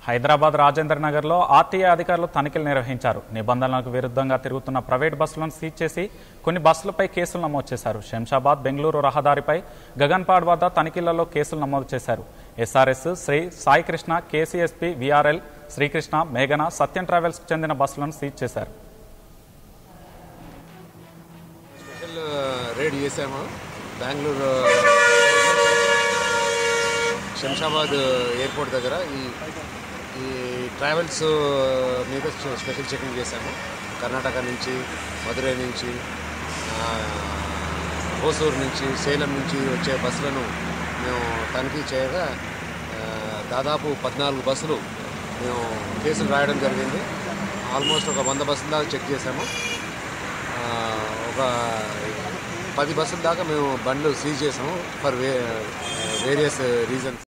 హైదరాబాద్ రాజేంద్ర నగర్లో ఆర్టీఏ అధికారులు తనిఖీలు నిర్వహించారు నిబంధనలకు విరుద్ధంగా తిరుగుతున్న ప్రైవేట్ బస్సులను సీజ్ చేసి కొన్ని బస్సులపై కేసులు నమోదు చేశారు శంషాబాద్ బెంగళూరు రహదారిపై గగన్పాడ్ వద్ద తనిఖీలలో కేసులు నమోదు చేశారు SRS Sri Saikrishna KCSP VRL Srikrishna మేఘన సత్యం ట్రావెల్స్కు చెందిన బస్సులను సీజ్ చేశారు స్పెషల్ రేడ్ చేసాము బెంగళూరు శంషాబాద్ ఎయిర్పోర్ట్ దగ్గర ఈ ఈ ట్రావెల్స్ మీద స్పెషల్ చెకింగ్ చేశాము కర్ణాటక నుంచి మధురై నుంచి ఆ, హోసూరు నుంచి సేలం నుంచి వచ్చే బస్సులను మేము తనిఖీ చేయగా ఆ, దాదాపు పద్నాలుగు బస్సులు మేము కేసులు రాయడం జరిగింది ఆల్మోస్ట్ ఒక వంద బస్సుల దాకా చెక్ చేశాము ఆ, ఒక పది బస్సుల దాకా మేము బండ్లు సీజ్ చేసాము ఫర్ వే వేరియస్ రీజన్స్